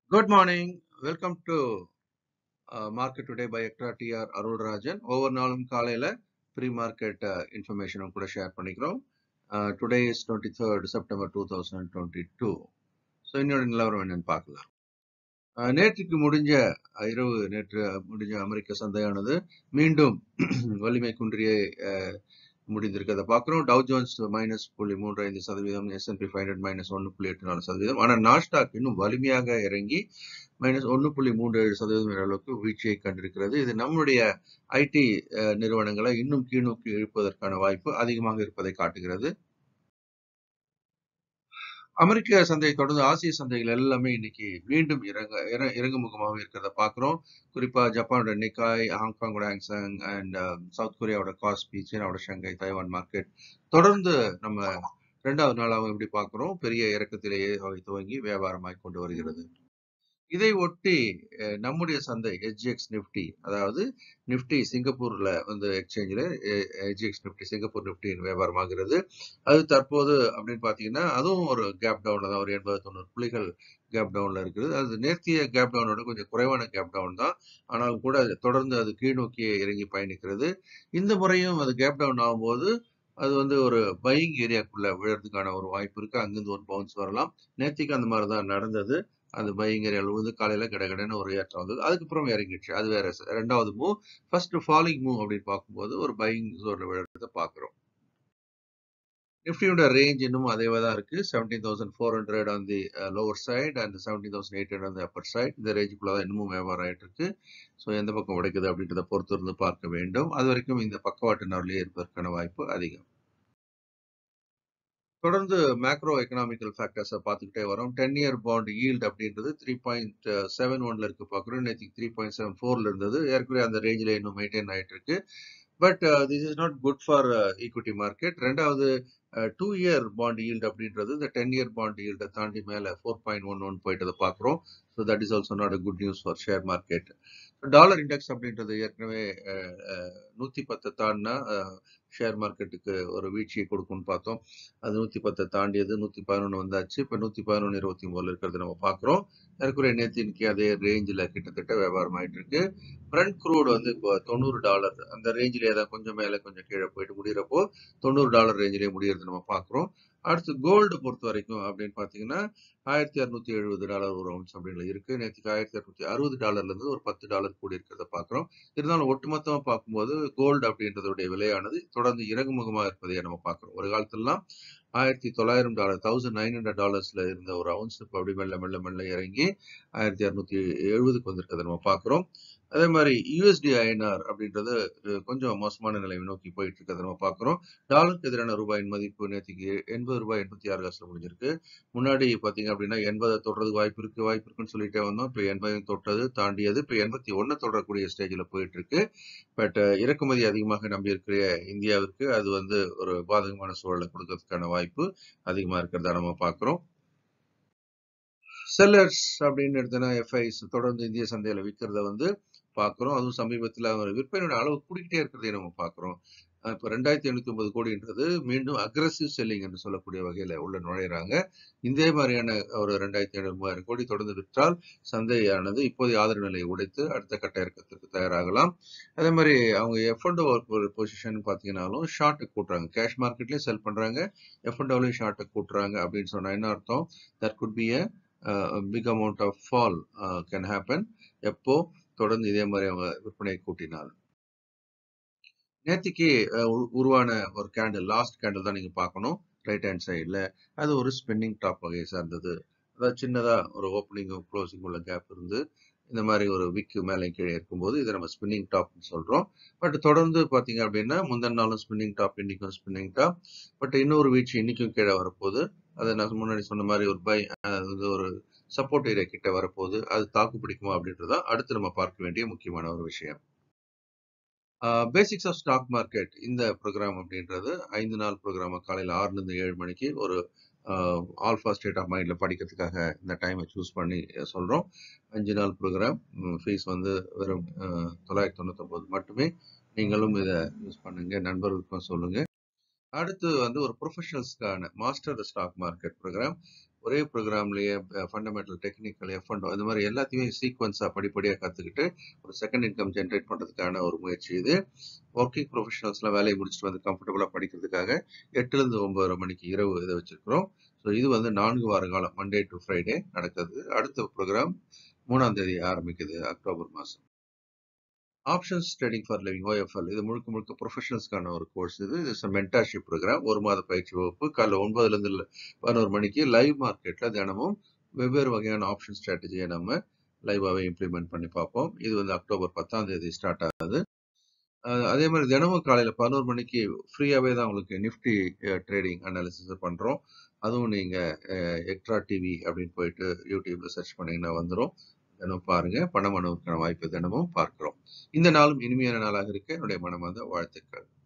Good morning. Welcome to uh, Market Today by Ekra TR அருள் ராஜன் ஒவ்வொரு நாளும் காலையில pre market இன்ஃபர்மேஷனும் கூட ஷேர் பண்ணிக்கிறோம் today is twenty third September two thousand twenty two so இன்னொரு நிலவரம் என்னன்னு பார்க்கலாம் அஹ், நேற்றுக்கு முடிஞ்ச அஹ், இரவு நேற்று முடிஞ்ச அமெரிக்க சந்தையானது மீண்டும் வலிமை குன்றியே அஹ், முடிந்திருக்கிறத பார்க்குறோம் டவ் ஜோன்ஸ் மைனஸ் புள்ளி மூன்று ஐந்து சதவீதம் எஸ்என்பி ஃபைவ் ஹண்ட்ரட் மைனஸ் ஒன்று புள்ளி எட்டு நாலு சதவீதம் ஆனால் நாஸ்டாக் இன்னும் வலிமையாக இறங்கி மைனஸ் ஒன்று புள்ளி மூன்று ஏழு சதவீதம் என்ற அளவுக்கு வீழ்ச்சியை கண்டிருக்கிறது இது நம்முடைய ஐடி நிறுவனங்களை இன்னும் கீழ்நோக்கி இழுப்பதற்கான வாய்ப்பு அதிகமாக இருப்பதை காட்டுகிறது அமெரிக்க சந்தை தொடர்ந்து ஆசிய சந்தைகள் எல்லாமே இன்னைக்கு மீண்டும் இறங்க இற- இறங்குமுகமாக இருக்கிறத பார்க்குறோம் குறிப்பா ஜப்பானோட நிக்காய் ஹாங்காங்கோட ஹாங்சாங் அண்ட் சவுத் கொரியாவோட காஸ்பி சீனாவோட ஷங்காய் தைவான் மார்க்கெட் தொடர்ந்து நம்ம ரெண்டாவது நாளாகவும் இப்படி பார்க்குறோம் பெரிய இறக்கத்திலேயே அவை துவங்கி வியாபாரமாய் கொண்டு வருகிறது இதை ஒட்டி அஹ், நம்முடைய சந்தை எஸ்ஜிஎக்ஸ் நிஃப்டி அதாவது நிஃப்டி சிங்கப்பூர்ல வந்து எக்ஸ்சேஞ்சில் எஸ்ஜிஎக்ஸ் நிஃப்டி சிங்கப்பூர் நிஃப்டி வியாபாரமாகிறது அது தற்போது அப்படின்னு பார்த்தீங்கன்னா அதுவும் ஒரு கேப் டவுன்ல தான் ஒரு எண்பது தொண்ணூறு புள்ளிகள் கேப் டவுன்ல இருக்குது அது நேர்த்திய கேப் டவுனோட கொஞ்சம் குறைவான கேப் டவுன் தான் ஆனாலும் கூட அது தொடர்ந்து அது கீழ்நோக்கியே இறங்கி பயணிக்கிறது இந்த முறையும் அது கேப் டவுன் ஆகும்போது அது வந்து ஒரு பையிங் ஏரியாக்குள்ள விழுறதுக்கான ஒரு வாய்ப்பு இருக்கு அங்கிருந்து ஒரு பவுன்ஸ் வரலாம் நேத்திக்கு அந்த மாதிரி தான் நடந்தது அந்த பையிங் ஏரியாவில் வந்து காலையில கடகடன்னு ஒரு ஏற்றம் வந்தது அதுக்கப்புறம் இறங்கிடுச்சு அது வேற ச- ரெண்டாவது மூவ் ஃபர்ஸ்ட் ஃபாலிங் மூவ் அப்படின்னு பார்க்கும்போது ஒரு பையிங் ஜோன்ல விழுறத பார்க்குறோம் நிஃப்டியோட ரேஞ்ச் இன்னும் அதேவே தான் இருக்கு seventeen thousand four hundred on the lower side and seventeen thousand eight hundred on the upper side இந்த ரேஞ்சுக்குள்ள தான் இன்னமும் வியாபாரம் ஆயிட்டு இருக்கு ஸோ எந்த பக்கம் உடைக்குது அப்படின்றத பொறுத்து இருந்து பார்க்க வேண்டும் அது வரைக்கும் இந்த பக்கவாட்டு நவரிலே இருப்பதற்கான வாய்ப்பு அதிகம் தொடர்ந்து மேக்ரோ எக்கனாமிக்கல் ஃபேக்டர்ஸை பார்த்துக்கிட்டே வரோம் டென் இயர் பாண்ட் ஈல்ட் அப்படின்றது த்ரீ பாயிண்ட் செவன் ஒன்ல இருக்கு பார்க்குறோம் நேற்று த்ரீ பாயிண்ட் செவன் ஃபோர்ல இருந்தது ஏற்கனவே அந்த ரேஞ்சில் இன்னும் மெயின்டைன் ஆயிட்டு இருக்கு but this is not good for equity market ரெண்டாவது டூ இயர் பாண்ட் ஈல்ட் அப்படின்றது இந்த டென் இயர் பாண்ட் ஈல்டை தாண்டி மேலே ஃபோர் பாயிண்ட் ஒன் ஒன் போயிட்டதை பார்க்குறோம் so that is also not a good news for share market dollar index அப்படின்றது ஏற்கனவே நூற்றி பத்தை தாண்டினா ஷேர் மார்க்கெட்டுக்கு ஒரு வீழ்ச்சியை கொடுக்கும்னு பார்த்தோம் அது நூற்றி பத்தை தாண்டியது நூற்றி பதினொன்று வந்தாச்சு இப்போ நூற்றி பதினொன்று இருபத்தி ஒன்பதுல இருக்கிறது நம்ம பார்க்குறோம் ஏற்கனவே நேற்று இன்னைக்கு அதே ரேஞ்சில் கிட்டத்தட்ட வியாபாரம் ஆயிட்டு இருக்கு பிரண்ட் குரூட் வந்து இப்போ தொண்ணூறு டாலர் அந்த ரேஞ்சிலே தான் கொஞ்சம் மேலே கொஞ்சம் கீழே போயிட்டு முடியிறப்போ தொண்ணூறு டாலர் ரேஞ்சிலே முடியறது நம்ம பார்க்குறோம் அடுத்து கோல்டு பொறுத்த வரைக்கும் அப்படின்னு பார்த்தீங்கன்னா ஆயிரத்தி அறுநூத்தி எழுபது டாலர் ஒரு அவுன்ஸ் அப்படின்னு இருக்கு நேற்றுக்கு ஆயிரத்தி அறுநூத்தி அறுபது டாலர்ல இருந்து ஒரு பத்து டாலர் கூடி இருக்கிறத பார்க்குறோம் இருந்தாலும் ஒட்டுமொத்தமா பார்க்கும்போது கோல்டு அப்படின்றதுடைய விலையானது தொடர்ந்து இறங்குமுகமா இருப்பதை நம்ம பார்க்குறோம் ஒரு காலத்துலலாம் ஆயிரத்தி தொள்ளாயிரம் டாலர் தௌசண்ட் நைன் ஹண்ட்ரட் டாலர்ஸ்ல இருந்த ஒரு அவுன்ஸ் இப்போ அப்படி மெல்ல மெல்ல மெல்ல இறங்கி ஆயிரத்தி இரநூத்தி எழுபதுக்கு வந்திருக்கிறத நம்ம பார்க்குறோம் அதே மாதிரி யூஎஸ்டி ஐஎன்ஆர் அப்படின்றது அஹ், கொஞ்சம் மோசமான நிலையை நோக்கி போயிட்டு இருக்கிறத நம்ம பார்க்குறோம் டாலருக்கு எதிரான ரூபாயின் மதிப்பு நேற்றுக்கு எண்பது ரூபாய் எண்பத்தி ஆறு காசுல முடிஞ்சிருக்கு முன்னாடி பார்த்தீங்க அப்படின்னா எண்பதை தொடுறதுக்கு வாய்ப்பு இருக்கு வாய்ப்பு இருக்குன்னு சொல்லிட்டே வந்தோம் இப்போ எண்பதையும் தொட்டது தாண்டியது இப்போ எண்பத்தி ஒன்று தொடரக்கூடிய ஸ்டேஜில் போயிட்டு இருக்கு பட் இறக்குமதி அதிகமாக நம்பி இருக்கிற இந்தியாவிற்கு அது வந்து ஒரு பாதகமான சூழலை கொடுக்கறதுக்கான வாய்ப்பு அதிகமாக இருக்கிறதா நம்ம பார்க்குறோம் செல்லர்ஸ் அப்படின்னு எடுத்தனா எஃப்ஐஸ் தொடர்ந்து இந்திய சந்தையில விற்கிறத வந்து பார்க்குறோம் அதுவும் சமீபத்தில் ஒரு விற்பனையோட அளவு கூடிக்கிட்டே இருக்கிறதையும் நம்ம பார்க்குறோம் இப்போ ரெண்டாயிரத்தி எண்ணூத்தி ஒன்பது கோடின்றது மீண்டும் அக்ரஸிவ் செல்லிங் என்று சொல்லக்கூடிய வகையில உள்ள நுழையிறாங்க இதே மாதிரியான ஒரு ரெண்டாயிரத்தி ஐநூறு மூவாயிரம் கோடி தொடர்ந்து விற்றால் சந்தையானது இப்போதைய ஆதரவு நிலையை உடைத்து அடுத்த கட்ட இறக்கத்திற்கு தயாராகலாம் அதே மாதிரி அவங்க எஃப் அண்ட் ஒரு பொசிஷன் பார்த்தீங்கன்னாலும் ஷார்ட்டை கூட்டுறாங்க கேஷ் மார்க்கெட்லயும் செல் பண்றாங்க எஃப் அண்ட் ஓலையும் ஷார்ட்டை கூட்டுறாங்க அப்படின்னு சொன்னா என்ன அர்த்தம் that could be a big amount of fall can happen எப்போ தொடர்ந்து இதே மாதிரி அவங்க விற்பனையை கூட்டினால் நேத்திக்கு அஹ், உரு- உருவான ஒரு கேண்டில் லாஸ்ட் கேண்டில் தான் நீங்க பார்க்கணும் ரைட் ஹேண்ட் சைடில் அது ஒரு ஸ்பின்னிங் டாப் வகையை சார்ந்தது அதாவது சின்னதா ஒரு ஓப்பனிங் க்ளோசிங் உள்ள கேப் இருந்து இந்த மாதிரி ஒரு விக்கு மேலே கீழே இருக்கும்போது இதை நம்ம ஸ்பின்னிங் டாப்னு சொல்றோம் பட் தொடர்ந்து பார்த்தீங்க அப்படின்னா முந்தின நாளும் ஸ்பின்னிங் டாப் இன்னைக்கும் ஸ்பின்னிங் டாப் பட் இன்னொரு வீழ்ச்சி இன்னைக்கும் கீழே வரப்போகுது அதை நான் முன்னாடி சொன்ன மாதிரி ஒரு பை அது வந்து ஒரு சப்போர்ட் ஏரியா கிட்ட வரப்போகுது அது தாக்கு பிடிக்குமா அப்படின்றது தான் அடுத்து நம்ம பார்க்க வேண்டிய முக்கியமான ஒரு விஷயம் பேசிக்ஸ் ஆஃப் ஸ்டாக் மார்க்கெட் இந்த ப்ரோக்ராம் அப்படின்றது ஐந்து நாள் ப்ரோக்ராம் காலையில் ஆறுலேருந்து ஏழு மணிக்கு ஒரு ஆல்ஃபா ஸ்டேட் ஆஃப் மைண்டில் படிக்கிறதுக்காக இந்த டைமை சூஸ் பண்ணி சொல்கிறோம் அஞ்சு நாள் ப்ரோக்ராம் ஃபீஸ் வந்து வெறும் அஹ், தொள்ளாயிரத்தி தொண்ணூத்தொம்பது மட்டுமே நீங்களும் இதை யூஸ் பண்ணுங்க நண்பர்களுக்கும் சொல்லுங்க அடுத்து வந்து ஒரு ப்ரொஃபஷனல்ஸ்க்கான master the stock market program ஒரே ப்ரோக்ராம்லயே ஃபண்டமெண்டல் டெக்னிக்கல் எஃப் அண்ட் இந்த மாதிரி எல்லாத்தையுமே சீக்வன்ஸா படிப்படியா கத்துக்கிட்டு ஒரு செகண்ட் இன்கம் ஜென்ரேட் பண்றதுக்கான ஒரு முயற்சி இது ஒர்க்கிங் ப்ரொஃபஷனல்ஸ்லாம் வேலையை முடிச்சுட்டு வந்து கம்ஃபர்டபுளா படிக்கிறதுக்காக எட்டுல இருந்து ஒன்பதரை மணிக்கு இரவு இதை வச்சிருக்கிறோம் ஸோ இது வந்து நான்கு வார காலம் மண்டே டு ஃப்ரைடே நடக்குது அடுத்த ப்ரோக்ராம் மூணாம் தேதி ஆரம்பிக்குது அக்டோபர் மாசம் options trading for living OFL இது முழுக்க முழுக்க ப்ரொஃபஷனல்ஸ்க்கான ஒரு கோர்ஸ் இது இது மென்டார்ஷிப் ப்ரோக்ராம் ஒரு மாத பயிற்சி வகுப்பு காலைல ஒன்பதுல இருந்து பதினோரு மணிக்கு லைவ் மார்க்கெட்ல தினமும் வெவ்வேறு வகையான ஆப்ஷன் ஸ்ட்ராட்டஜியை நம்ம லைவாவே இம்ப்ளிமெண்ட் பண்ணி பார்ப்போம் இது வந்து அக்டோபர் பத்தாம் தேதி ஸ்டார்ட் ஆகுது அஹ் அதே மாதிரி தினமும் காலையில பதினோரு மணிக்கு ஃப்ரீயாவே தான் உங்களுக்கு நிஃப்டி ட்ரேடிங் அனாலிசிஸ் பண்றோம் அதுவும் நீங்க எக்ட்ரா டிவி அப்படின்னு போயிட்டு யூடியூப்ல சர்ச் பண்ணீங்கன்னா வந்துடும் தினம் பாருங்க பணம் அணுவுக்கான வாய்ப்பு தினமும் பார்க்கிறோம் இந்த நாளும் இனிமையான நாளாக இருக்க என்னுடைய மனமார்ந்த வாழ்த்துக்கள்